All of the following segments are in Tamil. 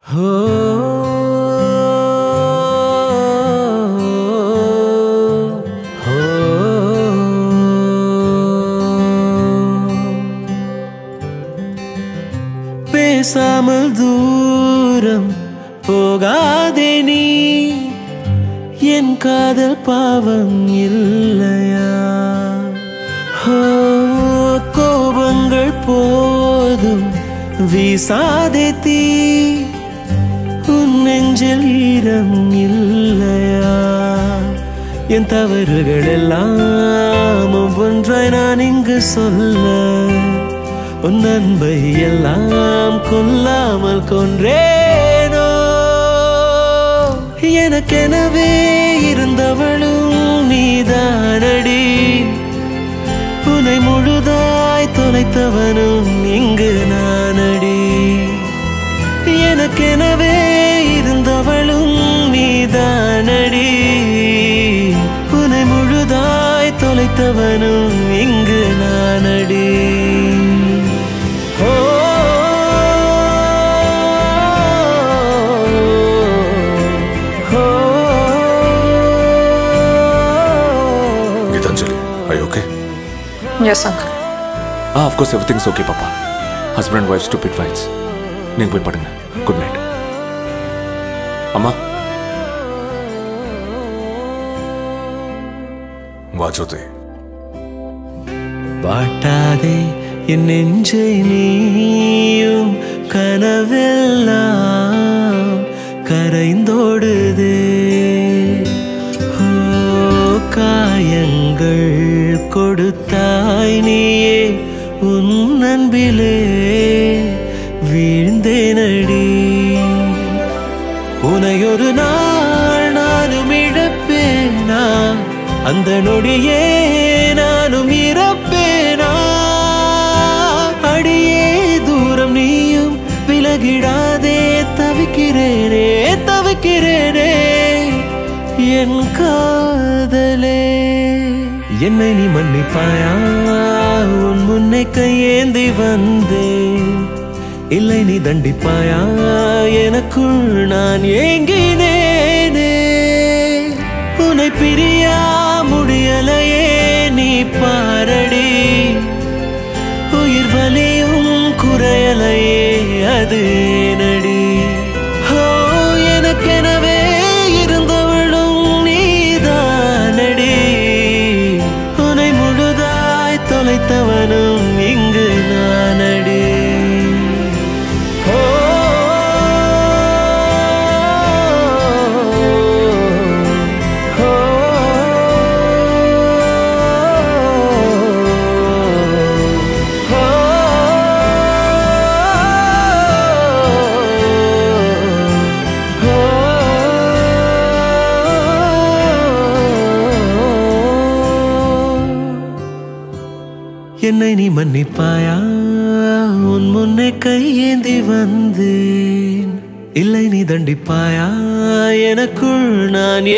பேசாமல் தூரம் போகாதே நீ என் காதல் பாவம் இல்லையா ஓ, கோபங்கள் போதும் வீசாதே தீ உன் நெஞ்சில் ஈரம் இல்லையா என் தவறுகள் எல்லாம் ஒவ்வொன்றாய் நான் இங்கு சொல்ல உன் அன்பை எல்லாம் கொல்லாமல் கொன்றேனோ எனக்கெனவே இருந்தவளும் நீதானடி உன்னை முழுதாய் தொலைத்தவனும் இங்கு நானடி எனக்கெனவே இருந்தவளும் நீதானடி உன்னை முழுதாய் தொலைத்தவனும் இங்கு நானடி ஓ Gitanjali, are you okay? Yes, uncle. Ah, of course, everything's okay, Papa. Husband and wife stupid fights. நீங்க போய் படுங்க குட் நைட் அம்மா வா ஜோதி வாட்டாதே என் நெஞ்சை நீயும் கனவெல்லாம் கரைந்தோடுதே ஓ, காயங்கள் கொடுத்தாய் நீயே உன் அன்பிலே வீழ்ந்தேனடி உனை ஒரு நாள் நானும் இழப்பேனா அந்த நொடியே நானும் இறப்பேனா அடியே தூரம் நீயும் விலகிடாதே தவிக்கிறேனே தவிக்கிறேனே என் காதலே என்னை நீ மன்னிப்பாயா உன் முன்னை கையேந்தி வந்தேன் இல்லை நீ தண்டிப்பாயா எனக்குள் நான் ஏங்கினேனே உன்னை பிரியா முடியலையே நீ பாரடி உயிர் வலியும் குறையலையே அது நடி ஓ எனக்கெனவே இருந்தவளும் நீதானடி உன்னை முழுதாய் தொலைத்தவனும் இங்கு நானடி ஓ ஓ என்னை நீ மன்னிப்பாயா உன் முன்னே கையேந்தி வந்தேன் இல்லை நீ தண்டிப்பாயா எனக்குள் நான்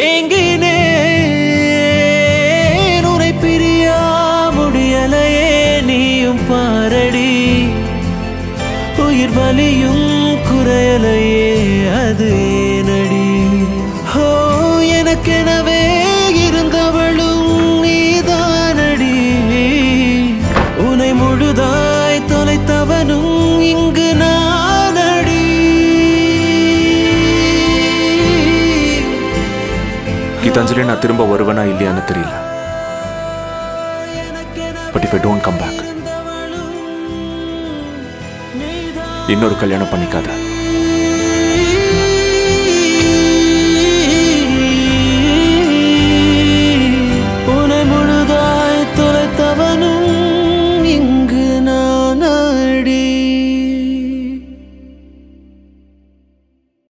ஏங்கினேன் உன்னை பிரியா முடியலையே நீயும் பாரடி உயிர் வலியும் குறையலையே அது நடி ஹோ எனக்கெனவே இருந்தவளும் நீதானடி உன்னை முழுதாய் தொலைத்தவனும் இங்கு நானடி கீதாஞ்சலி நான் திரும்ப வருவேனா இல்லையான்னு தெரியல but if I don't come back இன்னொரு கல்யாணம் பண்ணிக்காத